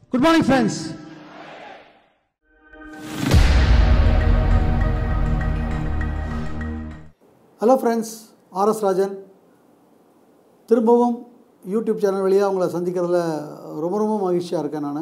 Good morning, friends. Hello friends RS Rajan திரும்பவும் YouTube channel வழியாக உங்களை சந்திக்கிறதுல ரொம்ப ரொம்ப மகிழ்ச்சியாக இருக்கேன் நான்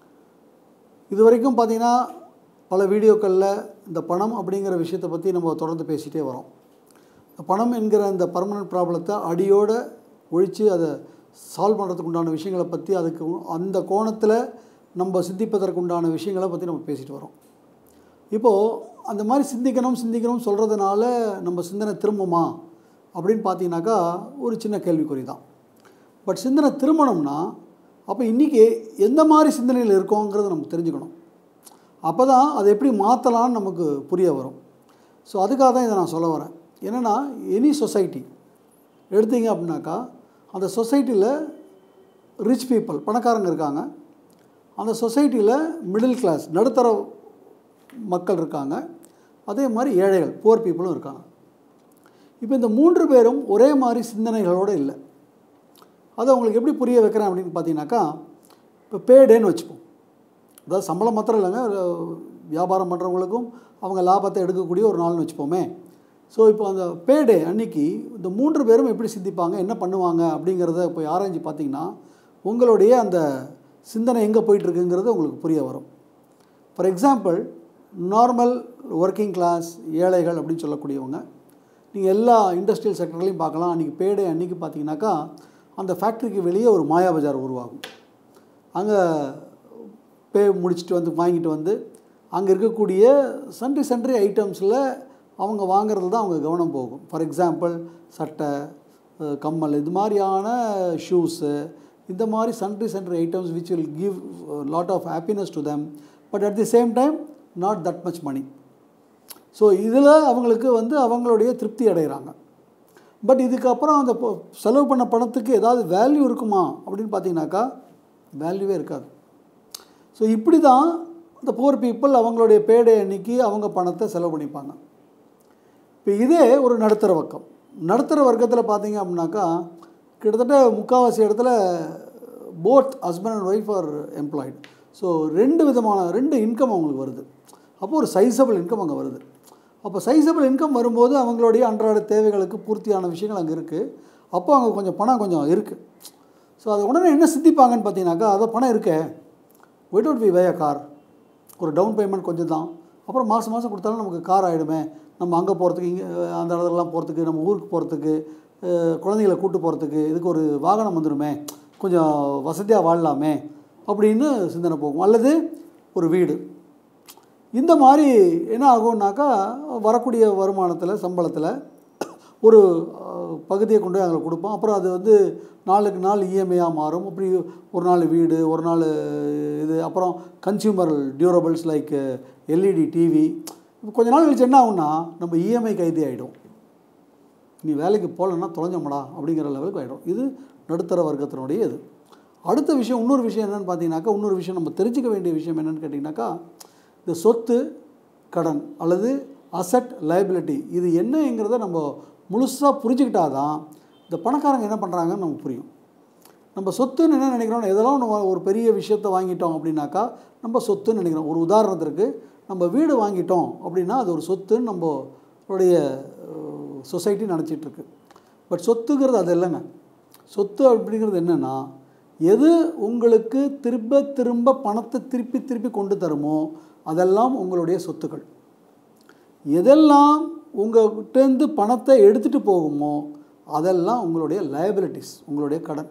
இது வரைக்கும் பார்த்தீங்கன்னா பல வீடியோக்களில் இந்த பணம் அப்படிங்கிற விஷயத்தை பற்றி நம்ம தொடர்ந்து பேசிகிட்டே வரோம் இந்த பணம் என்கிற இந்த பர்மனன்ட் ப்ராப்ளத்தை அடியோட ஒழித்து அதை சால்வ் பண்ணுறதுக்கு உண்டான விஷயங்களை பற்றி அதுக்கு உ- அந்த கோணத்தில் நம்ம சிந்திப்பதற்கு உண்டான விஷயங்களை பற்றி நம்ம பேசிட்டு வரோம் இப்போது அந்த மாதிரி சிந்திக்கணும் சிந்திக்கணும் சொல்கிறதுனால நம்ம சிந்தனை திரும்புமா அப்படின்னு பார்த்தீங்கன்னாக்கா ஒரு சின்ன கேள்விக்குறி தான் பட் சிந்தனை திரும்பணும்னா அப்போ இன்றைக்கி எந்த மாதிரி சிந்தனையில் இருக்கோங்கிறத நம்ம தெரிஞ்சுக்கணும் அப்போ தான் அதை எப்படி மாற்றலான்னு நமக்கு புரிய வரும் ஸோ அதுக்காக தான் இதை நான் சொல்ல வரேன் என்னென்னா எனி சொசைட்டி எடுத்தீங்க அப்படின்னாக்கா அந்த சொசைட்டியில் ரிச் பீப்புள் பணக்காரங்க இருக்காங்க அந்த சொசைட்டியில் மிடில் கிளாஸ் நடுத்தர மக்கள் இருக்காங்க அதே மாதிரி ஏழைகள் புவர் பீப்புளும் இருக்காங்க இப்போ இந்த மூன்று பேரும் ஒரே மாதிரி சிந்தனைகளோடு இல்லை அதை உங்களுக்கு எப்படி புரிய வைக்கிறேன் அப்படின்னு பார்த்தீங்கன்னாக்கா இப்போ பேடேன்னு வச்சுப்போம் அதாவது சம்பளம் மாத்திரம் இல்லைங்க ஒரு வியாபாரம் பண்ணுறவங்களுக்கும் அவங்க லாபத்தை எடுக்கக்கூடிய ஒரு நாள்னு வச்சுப்போமே ஸோ இப்போ அந்த பேடே அன்னைக்கு இந்த மூன்று பேரும் எப்படி சிந்திப்பாங்க என்ன பண்ணுவாங்க அப்படிங்கிறத போய் ஆராய்ஞ்சு பார்த்தீங்கன்னா உங்களுடைய அந்த சிந்தனை எங்கே போயிட்டுருக்குங்கிறது உங்களுக்கு புரிய வரும் for example normal working class ஏழைகள் அப்படின்னு சொல்லக்கூடியவங்க நீங்கள் எல்லா இண்டஸ்ட்ரியல் செக்டர்லையும் பார்க்கலாம் அன்றைக்கி பேடே அன்றைக்கி பார்த்தீங்கன்னாக்கா அந்த ஃபேக்ட்ரிக்கு வெளியே ஒரு மாயா பஜார் உருவாகும் அங்கே பே முடிச்சுட்டு வந்து வாங்கிட்டு வந்து அங்கே இருக்கக்கூடிய சன்ட்ரி சன்ட்ரி ஐட்டம்ஸில் அவங்க வாங்குறதுல தான் அவங்க கவனம் போகும் ஃபார் எக்ஸாம்பிள் சட்டை அஹ், கம்மல் இது மாதிரியான ஷூஸு இந்த மாதிரி sundry sundry items which will give lot of happiness to them but at the same time not that much money so இதில் அவங்களுக்கு வந்து அவங்களுடைய திருப்தி அடைகிறாங்க பட் இதுக்கப்புறம் அந்த பொ- செலவு பண்ண பணத்துக்கு ஏதாவது வேல்யூ இருக்குமா அப்படின்னு பார்த்தீங்கன்னாக்கா வேல்யூவே இருக்காது ஸோ இப்படி தான் இந்த புவர் பீப்புள் அவங்களுடைய பேடை அன்னைக்கு அவங்க பணத்தை செலவு பண்ணிப்பாங்க இப்போ இதே ஒரு நடுத்தர வர்க்கம் நடுத்தர வர்க்கத்தில் பார்த்தீங்க அப்படின்னாக்கா கிட்டத்தட்ட முக்கால்வாசி இடத்துல both husband and wife are employed so ரெண்டு விதமான ரெண்டு இன்கம் அவங்களுக்கு வருது அப்போ ஒரு சைஸபிள் இன்கம் அங்கே வருது அப்போ சைஸபிள் இன்கம் வரும்போது அவங்களுடைய அன்றாட தேவைகளுக்கு பூர்த்தியான விஷயங்கள் அங்கே இருக்குது அப்போ அங்கே கொஞ்சம் பணம் கொஞ்சம் இருக்குது ஸோ அது உடனே என்ன சிந்திப்பாங்கன்னு பார்த்தீங்கன்னாக்கா அதை பணம் இருக்கே ஒயிட் அவுட் வி வே கார் ஒரு டவுன் பேமெண்ட் கொஞ்சம் தான் அப்புறம் மாதம் மாதம் கொடுத்தாலும் நமக்கு கார் ஆகிடுமே நம்ம அங்கே போகிறதுக்கு இங்கே அந்த இடத்துலலாம் போகிறதுக்கு நம்ம ஊருக்கு போகிறதுக்கு குழந்தைகளை கூட்டு போகிறதுக்கு இதுக்கு ஒரு வாகனம் வந்துடுமே கொஞ்சம் வசதியாக வாழலாமே அப்படின்னு சிந்தனை போகும் அல்லது ஒரு வீடு இந்த மாதிரி என்ன ஆகும்னாக்கா வரக்கூடிய வருமானத்தில் சம்பளத்தில் ஒரு அஹ், பகுதியை கொண்டு போய் அங்கே கொடுப்போம் அப்புறம் அது வந்து நாளுக்கு நாள் இஎம்ஐயாக மாறும் அப்படி ஒரு நாள் வீடு ஒரு நாள் இது அப்புறம் consumer durables like LED TV கொஞ்ச நாள் கழிச்சு என்ன ஆகும்னா நம்ம இஎம்ஐ கைதி ஆகிடும் நீ வேலைக்கு போகலன்னா தொலைஞ்சோம்டா அப்படிங்கிற லெவலுக்கு ஆகிடும் இது நடுத்தர வர்க்கத்தினுடைய இது அடுத்த விஷயம் இன்னொரு விஷயம் என்னென்னு பார்த்தீங்கன்னாக்கா இன்னொரு விஷயம் நம்ம தெரிஞ்சுக்க வேண்டிய விஷயம் என்னென்னு கேட்டிங்கனாக்கா இந்த சொத்து கடன் அல்லது அசட் லைபிலிட்டி இது என்னங்கிறத நம்ம முழுசாக புரிஞ்சுக்கிட்டாதான் இந்த பணக்காரங்க என்ன பண்ணுறாங்கன்னு நமக்கு புரியும் நம்ம சொத்துன்னு என்ன நினைக்கிறோம் எதெல்லாம் நம்ம ஒரு பெரிய விஷயத்தை வாங்கிட்டோம் அப்படின்னாக்கா நம்ம சொத்துன்னு நினைக்கிறோம் ஒரு உதாரணத்திற்கு நம்ம வீடு வாங்கிட்டோம் அப்படின்னா அது ஒரு சொத்துன்னு நம்மளுடைய சொசைட்டி நினச்சிட்ருக்கு பட் சொத்துங்கிறது அது இல்லைங்க சொத்து அப்படிங்கிறது என்னென்னா எது உங்களுக்கு திரும்ப திரும்ப பணத்தை திருப்பி திருப்பி கொண்டு தருமோ அதெல்லாம் உங்களுடைய சொத்துக்கள் எதெல்லாம் உங்கள்கிட்டேருந்து பணத்தை எடுத்துகிட்டு போகுமோ அதெல்லாம் உங்களுடைய லயபிலிட்டிஸ் உங்களுடைய கடன்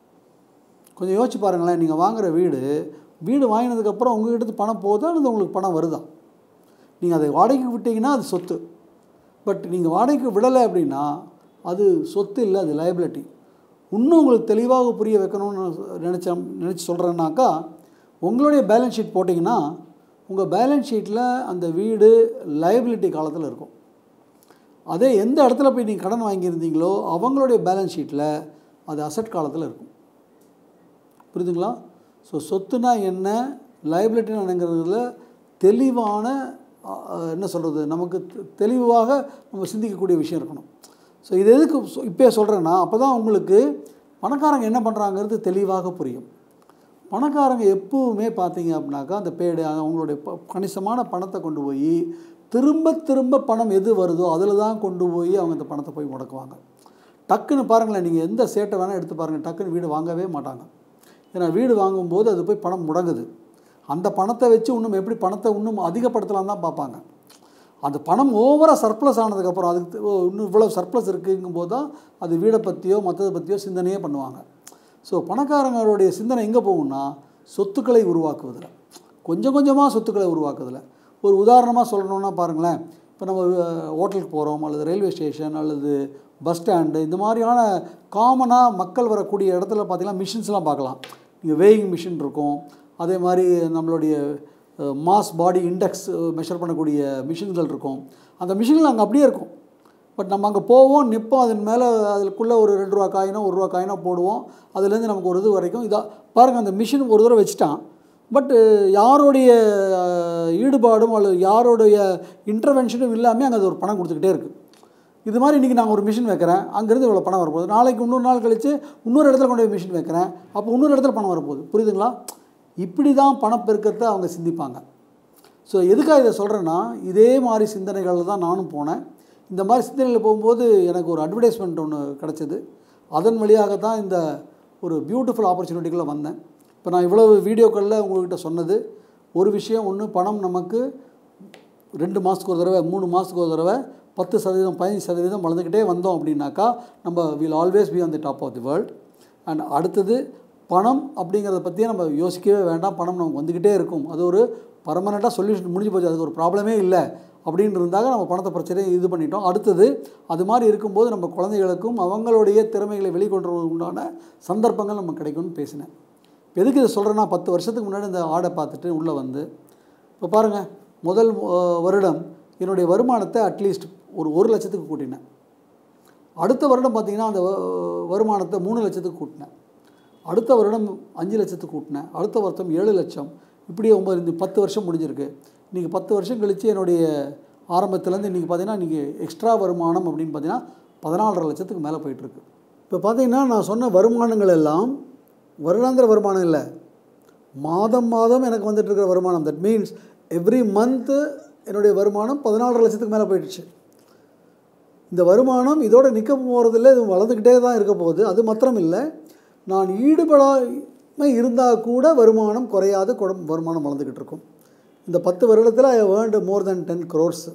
கொஞ்சம் யோசிச்சு பாருங்களேன் நீங்கள் வாங்குகிற வீடு வீடு வாங்கினதுக்கப்புறம் உங்ககிட்ட பணம் போகுதா அல்லது உங்களுக்கு பணம் வருதா நீங்கள் அதை வாடகைக்கு விட்டீங்கன்னா அது சொத்து பட் நீங்கள் வாடகைக்கு விடலை அப்படின்னா அது சொத்து இல்லை அது லயபிலிட்டி இன்னும் உங்களுக்கு தெளிவாக புரிய வைக்கணும்னு நினச்ச நினச்சி சொல்கிறேன்னாக்கா உங்களுடைய பேலன்ஸ் ஷீட் போட்டிங்கன்னா உங்கள் பேலன்ஸ் ஷீட்டில் அந்த வீடு லயபிலிட்டி காலத்தில் இருக்கும் அதே எந்த இடத்துல போய் நீங்கள் கடன் வாங்கியிருந்தீங்களோ அவங்களுடைய பேலன்ஸ் ஷீட்டில் அது அசட் காலத்தில் இருக்கும் புரியுதுங்களா ஸோ சொத்துனா என்ன லைபிலிட்டினா என்னங்கிறதுல தெளிவான அஹ், அஹ், என்ன சொல்கிறது நமக்கு தெ- தெளிவாக நம்ம சிந்திக்கக்கூடிய விஷயம் இருக்கணும் ஸோ இது எதுக்கு இப்போ சொல்கிறேன்னா அப்போ தான் உங்களுக்கு பணக்காரங்க என்ன பண்ணுறாங்கிறது தெளிவாக புரியும் பணக்காரங்க எப்பவுமே பார்த்தீங்க அப்படின்னாக்கா அந்த பேடு அவங்களுடைய ப- கணிசமான பணத்தை கொண்டு போய் திரும்ப திரும்ப பணம் எது வருதோ அதில் தான் கொண்டு போய் அவங்க அந்த பணத்தை போய் முடக்குவாங்க டக்குன்னு பாருங்களேன் நீங்கள் எந்த சேட்டை வேணால் எடுத்து பாருங்கள் டக்குன்னு வீடு வாங்கவே மாட்டாங்க ஏன்னா வீடு வாங்கும்போது அது போய் பணம் முடங்குது அந்த பணத்தை வச்சு இன்னும் எப்படி பணத்தை இன்னும் அதிகப்படுத்தலாம் தான் பார்ப்பாங்க அந்த பணம் ஓவராக சர்ப்ளஸ் ஆனதுக்கப்புறம் அதுக்கு தெ- ஓ, இன்னும் இவ்வளோ சர்ப்ளஸ் இருக்குங்கும்போது தான் அது வீடை பற்றியோ மற்றதை பற்றியோ சிந்தனையே பண்ணுவாங்க ஸோ பணக்காரங்களுடைய சிந்தனை எங்கே போகும்னா சொத்துக்களை உருவாக்குவதில் கொஞ்சம் கொஞ்சமாக சொத்துக்களை உருவாக்குவதில் ஒரு உதாரணமாக சொல்லணுன்னா பாருங்களேன் இப்போ நம்ம அஹ், ஹோட்டலுக்கு போகிறோம் அல்லது ரயில்வே ஸ்டேஷன் அல்லது பஸ் ஸ்டாண்டு இந்த மாதிரியான காமனாக மக்கள் வரக்கூடிய இடத்துல பார்த்தீங்கன்னா மிஷின்ஸ்லாம் பார்க்கலாம் இங்கே வேயிங் மிஷின் இருக்கும் அதே மாதிரி நம்மளுடைய மாஸ் பாடி இண்டெக்ஸ் மெஷர் பண்ணக்கூடிய மிஷின்கள் இருக்கும் அந்த மிஷின்கள் அங்கே அப்படியே இருக்கும் பட் நம்ம அங்கே போவோம் நிற்போம் அதன் மேலே அதுக்குள்ளே ஒரு ரெண்டு ரூபா காயினோ ஒரு ரூபா காயினோ போடுவோம் அதுலேருந்து நமக்கு ஒரு இது வரைக்கும் இதா பாருங்கள் அந்த மிஷின் ஒரு தடவை வச்சுட்டான் பட்டு யாருடைய அஹ், ஈடுபாடும் அல்லது யாருடைய இன்டர்வென்ஷனும் இல்லாமல் அங்கே அது ஒரு பணம் கொடுத்துக்கிட்டே இருக்குது இது மாதிரி இன்றைக்கி நான் ஒரு மிஷின் வைக்கிறேன் அங்கேருந்து இவ்வளோ பணம் வரப்போகுது நாளைக்கு இன்னொரு நாள் கழித்து இன்னொரு இடத்துல கொண்டு போய் மிஷின் வைக்கிறேன் அப்போ இன்னொரு இடத்துல பணம் வரப்போகுது புரியுதுங்களா இப்படி தான் பணப்பெருக்கத்தை அவங்க சிந்திப்பாங்க ஸோ எதுக்காக இதை சொல்கிறேன்னா இதே மாதிரி சிந்தனைகளில் தான் நானும் போனேன் இந்த மாதிரி சிந்தனையில் போகும்போது எனக்கு ஒரு அட்வர்டைஸ்மெண்ட் ஒன்று கிடச்சிது அதன் வழியாக தான் இந்த ஒரு பியூட்டிஃபுல் ஆப்பர்ச்சுனிட்டிக்குள்ளே வந்தேன் இப்போ நான் இவ்வளவு வீடியோக்களில் உங்கள்கிட்ட சொன்னது ஒரு விஷயம் ஒன்று பணம் நமக்கு ரெண்டு மாதத்துக்கு ஒரு தடவை மூணு மாதத்துக்கு ஒரு தடவை பத்து சதவீதம் பதினஞ்சு சதவீதம் வளர்ந்துக்கிட்டே வந்தோம் அப்படின்னாக்கா நம்ம will always be on the top of the world and அடுத்தது பணம் அப்படிங்கிறத பற்றியே நம்ம யோசிக்கவே வேண்டாம் பணம் நமக்கு வந்துக்கிட்டே இருக்கும் அது ஒரு பர்மனெண்ட்டாக சொல்யூஷன் முடிஞ்சு போச்சு அதுக்கு ஒரு ப்ராப்ளமே இல்லை அப்படின்னு இருந்தாக நம்ம பணத்தை பிரச்சனையை இது பண்ணிட்டோம் அடுத்தது அது மாதிரி இருக்கும்போது நம்ம குழந்தைகளுக்கும் அவங்களுடைய திறமைகளை வெளிக்கொண்டு வருவதற்கு உண்டான சந்தர்ப்பங்கள் நமக்கு கிடைக்கும்னு பேசினேன் இப்ப எதுக்கு இதை சொல்கிறேன்னா பத்து வருஷத்துக்கு முன்னாடி இந்த ஆடை பார்த்துட்டு உள்ளே வந்து இப்போ பாருங்கள் முதல் அஹ், வருடம் என்னுடைய வருமானத்தை அட்லீஸ்ட் ஒரு ஒரு லட்சத்துக்கு கூட்டினேன் அடுத்த வருடம் பார்த்திங்கன்னா அந்த வ- வருமானத்தை மூணு லட்சத்துக்கு கூட்டினேன் அடுத்த வருடம் அஞ்சு லட்சத்துக்கு கூட்டினேன் அடுத்த வருஷம் ஏழு லட்சம் இப்படியே ஒம்பது இந்த பத்து வருஷம் முடிஞ்சிருக்கு இன்றைக்கி பத்து வருஷம் கழித்து என்னுடைய ஆரம்பத்துலேருந்து இன்றைக்கி பார்த்தீங்கன்னா இன்றைக்கி எக்ஸ்ட்ரா வருமானம் அப்படின்னு பார்த்தீங்கன்னா பதினாலரை லட்சத்துக்கு மேலே போயிட்டுருக்கு இப்போ பார்த்தீங்கன்னா நான் சொன்ன வருமானங்கள் எல்லாம் வருடாந்திர வருமானம் இல்லை மாதம் மாதம் எனக்கு வந்துட்டு இருக்கிற வருமானம் தட் மீன்ஸ் எவ்ரி மந்த்து என்னுடைய வருமானம் பதினாலரை லட்சத்துக்கு மேலே போயிடுச்சு இந்த வருமானம் இதோட நிற்க போகிறதில்ல இது வளர்ந்துக்கிட்டே தான் இருக்க போகுது அது மாத்திரம் இல்லை நான் ஈடுபடாமல் இருந்தால் கூட வருமானம் குறையாது குடம் வருமானம் வளர்ந்துக்கிட்டு இருக்கும் இந்த பத்து வருடத்தில் I earned more then ten crores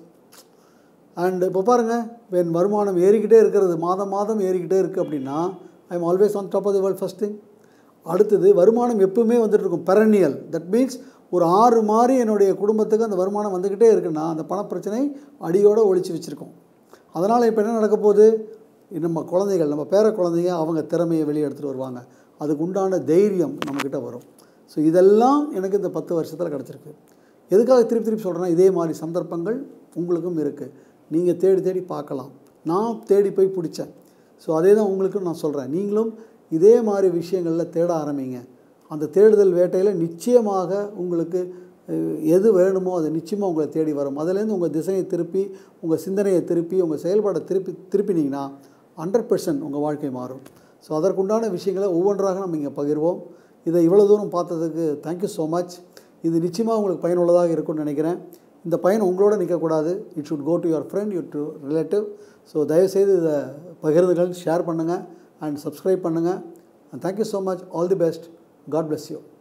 and இப்போ பாருங்கள் என் வருமானம் ஏறிக்கிட்டே இருக்கிறது மாதம் மாதம் ஏறிக்கிட்டே இருக்குது அப்படின்னா I am always on top of the world first thing அடுத்தது வருமானம் எப்பவுமே வந்துட்டு இருக்கும் பெரனியல் தட் மீன்ஸ் ஒரு ஆறு மாதிரி என்னுடைய குடும்பத்துக்கு அந்த வருமானம் வந்துக்கிட்டே இருக்குன்னா அந்த பணப்பிரச்சனை அடியோடு ஒழிச்சு வச்சுருக்கோம் அதனால் இப்போ என்ன நடக்க போகுது நம்ம குழந்தைகள் நம்ம பேர குழந்தைங்க அவங்க திறமையை வெளியே எடுத்துகிட்டு வருவாங்க அதுக்கு உண்டான தைரியம் நம்மக்கிட்ட வரும் ஸோ இதெல்லாம் எனக்கு இந்த பத்து வருஷத்தில் கிடச்சிருக்கு எதுக்காக திருப்பி திருப்பி சொல்கிறேன்னா இதே மாதிரி சந்தர்ப்பங்கள் உங்களுக்கும் இருக்குது நீங்கள் தேடி தேடி பார்க்கலாம் நான் தேடி போய் பிடிச்சேன் ஸோ அதே தான் உங்களுக்கும் நான் சொல்கிறேன் நீங்களும் இதே மாதிரி விஷயங்களில் தேட ஆரம்பிங்க அந்த தேடுதல் வேட்டையில் நிச்சயமாக உங்களுக்கு அஹ், எது வேணுமோ அது நிச்சயமாக உங்களை தேடி வரும் அதுலேருந்து உங்கள் திசையை திருப்பி உங்கள் சிந்தனையை திருப்பி உங்கள் செயல்பாடை திருப்பி திருப்பினீங்கன்னா ஹண்ட்ரட் பர்சன்ட் உங்கள் வாழ்க்கை மாறும் ஸோ அதற்குண்டான விஷயங்களை ஒவ்வொன்றாக நம்ம இங்கே பகிர்வோம் இதை இவ்வளோ தூரம் பார்த்ததுக்கு தேங்க்யூ ஸோ மச் இது நிச்சயமாக உங்களுக்கு பயனுள்ளதாக இருக்கும்னு நினைக்கிறேன் இந்த பயன் உங்களோட நிற்கக்கூடாது it should go to your friend you to relative so தயவுசெய்து இதை பகிர்ந்துகள் ஷேர் பண்ணுங்கள் அண்ட் சப்ஸ்கிரைப் பண்ணுங்கள் and thank you so much all the best God bless you